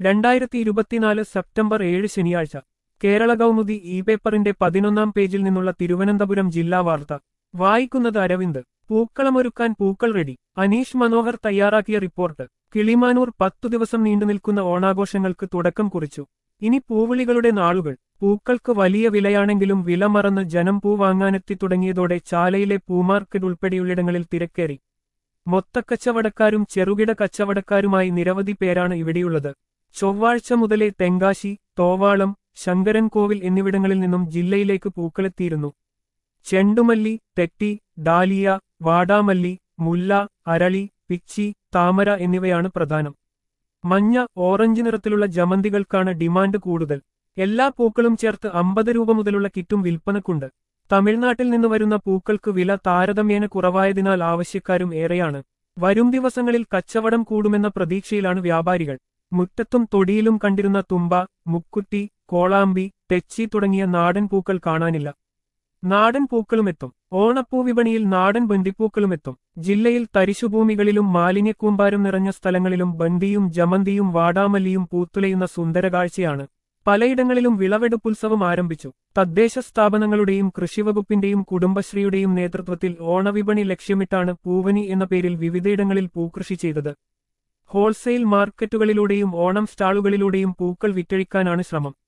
രണ്ടായിരത്തി ഇരുപത്തിനാല് സെപ്റ്റംബർ ഏഴ് ശനിയാഴ്ച കേരള കൗമുദി ഇ പേപ്പറിന്റെ പതിനൊന്നാം പേജിൽ നിന്നുള്ള തിരുവനന്തപുരം ജില്ലാ വാർത്ത വായിക്കുന്നത് അരവിന്ദ് പൂക്കളമൊരുക്കാൻ പൂക്കൾ റെഡി അനീഷ് മനോഹർ തയ്യാറാക്കിയ റിപ്പോർട്ട് കിളിമാനൂർ പത്തു ദിവസം നീണ്ടുനിൽക്കുന്ന ഓണാഘോഷങ്ങൾക്ക് തുടക്കം കുറിച്ചു ഇനി പൂവിളികളുടെ നാളുകൾ പൂക്കൾക്ക് വലിയ വിലയാണെങ്കിലും വില മറന്ന് ജനം പൂ വാങ്ങാനെത്തി തുടങ്ങിയതോടെ ചാലയിലെ പൂമാർക്കറ്റ് ഉൾപ്പെടെയുള്ളിടങ്ങളിൽ തിരക്കേറി മൊത്തക്കച്ചവടക്കാരും ചെറുകിട കച്ചവടക്കാരുമായി നിരവധി പേരാണ് ഇവിടെയുള്ളത് ചൊവ്വാഴ്ച മുതലേ തെങ്കാശി തോവാളം ശങ്കരൻകോവിൽ എന്നിവിടങ്ങളിൽ നിന്നും ജില്ലയിലേക്ക് പൂക്കളെത്തിയിരുന്നു ചെണ്ടുമല്ലി തെറ്റി ഡാലിയ വാടാമല്ലി മുല്ല അരളി പിച്ചി താമര എന്നിവയാണ് പ്രധാനം മഞ്ഞ ഓറഞ്ച് നിറത്തിലുള്ള ജമന്തികൾക്കാണ് ഡിമാൻഡ് കൂടുതൽ എല്ലാ പൂക്കളും ചേർത്ത് അമ്പത് രൂപ മുതലുള്ള കിറ്റും വിൽപ്പനക്കുണ്ട് തമിഴ്നാട്ടിൽ നിന്ന് വരുന്ന പൂക്കൾക്ക് വില താരതമ്യേന കുറവായതിനാൽ ആവശ്യക്കാരും ഏറെയാണ് വരും ദിവസങ്ങളിൽ കച്ചവടം കൂടുമെന്ന പ്രതീക്ഷയിലാണ് വ്യാപാരികൾ മുറ്റത്തും തൊടിയിലും കണ്ടിരുന്ന തുമ്പ മുക്കുറ്റി കോളാമ്പി തെച്ചി തുടങ്ങിയ നാടൻ പൂക്കൾ കാണാനില്ല നാടൻ പൂക്കളുമെത്തും ഓണപ്പൂ വിപണിയിൽ നാടൻ ബന്ദിപ്പൂക്കളുമെത്തും ജില്ലയിൽ തരിശുഭൂമികളിലും മാലിന്യക്കൂമ്പാരം നിറഞ്ഞ സ്ഥലങ്ങളിലും ബന്ദിയും ജമന്തിയും വാടാമല്ലിയും പൂത്തുലയുന്ന സുന്ദരകാഴ്ചയാണ് പലയിടങ്ങളിലും വിളവെടുപ്പുത്സവം ആരംഭിച്ചു തദ്ദേശ സ്ഥാപനങ്ങളുടെയും കൃഷിവകുപ്പിന്റെയും കുടുംബശ്രീയുടെയും നേതൃത്വത്തിൽ ഓണവിപണി ലക്ഷ്യമിട്ടാണ് പൂവനി എന്ന പേരിൽ വിവിധയിടങ്ങളിൽ പൂക്കൃഷി ചെയ്തത് ഹോൾസെയിൽ മാർക്കറ്റുകളിലൂടെയും ഓണം സ്റ്റാളുകളിലൂടെയും പൂക്കൾ വിറ്റഴിക്കാനാണ് ശ്രമം